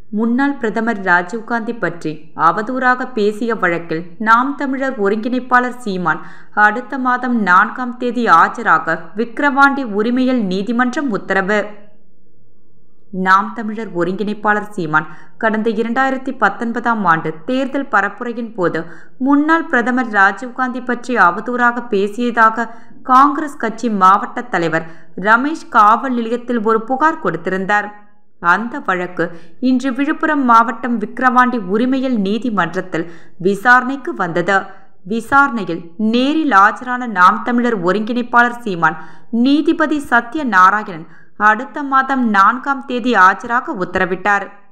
முன்னாள் பிரதமர் ராஜீவ்காந்தி பற்றி அவதூறாக பேசிய வழக்கில் நாம் தமிழர் ஒருங்கிணைப்பாளர் சீமான் அடுத்த மாதம் நான்காம் தேதி ஆஜராக விக்கிரவாண்டி உரிமையல் நீதிமன்றம் உத்தரவு நாம் தமிழர் ஒருங்கிணைப்பாளர் சீமான் கடந்த இரண்டாயிரத்தி பத்தொன்பதாம் ஆண்டு தேர்தல் பரப்புரையின் போது முன்னாள் பிரதமர் ராஜீவ்காந்தி பற்றி அவதூறாக பேசியதாக காங்கிரஸ் கட்சி மாவட்ட தலைவர் ரமேஷ் காவல் நிலையத்தில் ஒரு புகார் கொடுத்திருந்தார் அந்த வழக்கு இன்று விழுப்புரம் மாவட்டம் விக்கிரவாண்டி உரிமையல் நீதிமன்றத்தில் விசாரணைக்கு வந்தது விசாரணையில் நேரில் ஆஜரான நாம் தமிழர் ஒருங்கிணைப்பாளர் சீமான் நீதிபதி சத்ய நாராயணன் அடுத்த மாதம் நான்காம் தேதி ஆஜராக உத்தரவிட்டார்